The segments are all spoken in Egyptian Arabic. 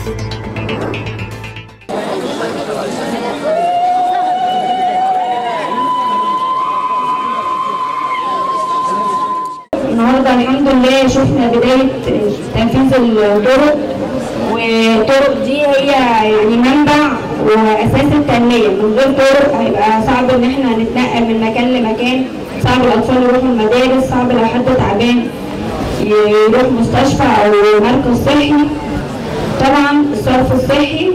النهارده الحمد لله شفنا بدايه تنفيذ الطرق والطرق دي هي يعني منبع واساس التنميه من غير طرق هيبقى صعب ان احنا نتنقل من مكان لمكان صعب الاطفال يروحوا المدارس صعب لو حد تعبان يروح مستشفى او مركز صحي طبعا الصرف الصحي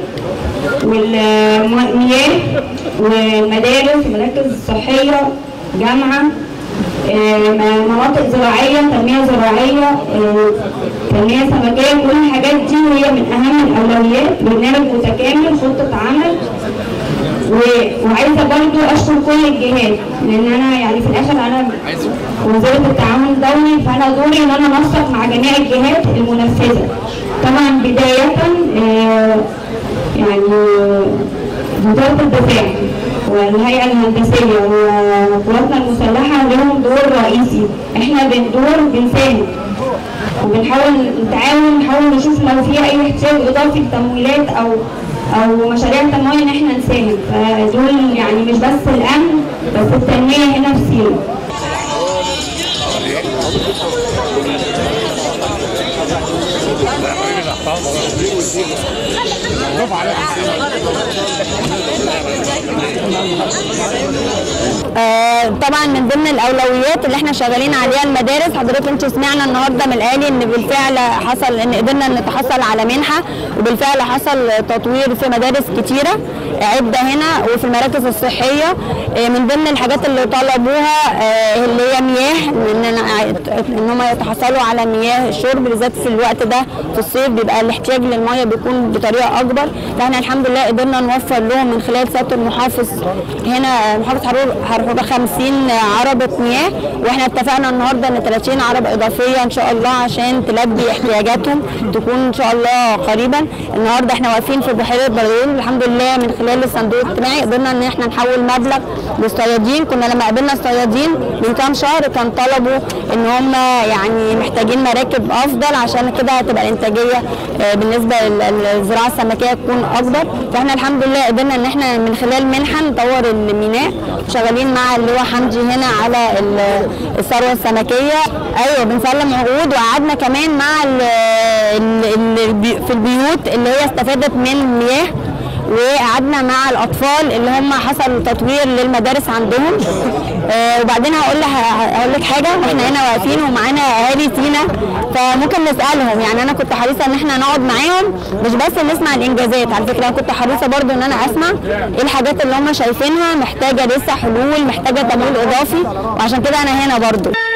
والمياه والمدارس والمراكز الصحيه جامعه آه، مناطق زراعيه تنميه زراعيه آه، تنميه سمكيه كل الحاجات دي هي من اهم الاولويات برنامج متكامل خطه عمل و- وعايزه برضو اشكر كل الجهات لان انا يعني في الاخر انا وزاره التعاون الدولي فانا دوري ان انا انسق مع جميع الجهات المنفذه طبعا بدايه آه، يعني وزاره الدفاع والهيئه الهندسيه وقواتنا المسلحه لهم دور رئيسي احنا بندور بنساهم وبنحاول نتعاون نحاول نشوف لو في اي احتياج اضافي لتمويلات او او مشاريع تمويل ان احنا نساهم فدول يعني مش بس الامن بس التنميه هنا في سينا آه، طبعا من ضمن الاولويات اللي احنا شغالين عليها المدارس حضرتك انت سمعنا النهارده من الاهالي ان بالفعل حصل ان قدرنا نتحصل على منحه وبالفعل حصل تطوير في مدارس كتيره عده هنا وفي المراكز الصحيه آه، من ضمن الحاجات اللي طلبوها آه، اللي هي مياه ان ان هم يتحصلوا على مياه الشرب بالذات في الوقت ده في الصيف بيبقى الاحتياج للميه بيكون بطريقه اكبر فاحنا الحمد لله قدرنا نوفر لهم من خلال سياده المحافظ هنا محافظ حرور حرور 50 عربة مياه واحنا اتفقنا النهارده ان 30 عربة اضافية ان شاء الله عشان تلبي احتياجاتهم تكون ان شاء الله قريبا النهارده احنا واقفين في بحيرة بردون الحمد لله من خلال الصندوق الاجتماعي قدرنا ان احنا نحول مبلغ للصيادين كنا لما قابلنا الصيادين من كام شهر كان طلبوا ان هم يعني محتاجين مراكب افضل عشان كده هتبقى الانتاجيه آه، بالنسبه لل- للزراعه السمكيه تكون اكبر فاحنا الحمد لله قدرنا ان احنا من خلال منحه نطور الميناء شغالين مع اللواء حمدي هنا على ال- الثروه السمكيه ايوه بنسلم عقود وقعدنا كمان مع ال ال ال في البيوت اللي هي استفادت من المياه وقعدنا مع الاطفال اللي هم حصل تطوير للمدارس عندهم آه وبعدين هقول لك هقول لك حاجه احنا هنا واقفين ومعانا اهالي سينا فممكن نسالهم يعني انا كنت حريصه ان احنا نقعد معاهم مش بس نسمع الانجازات على فكره انا كنت حريصه برضو ان انا اسمع ايه الحاجات اللي هم شايفينها محتاجه لسه حلول محتاجه تمويل اضافي وعشان كده انا هنا برضو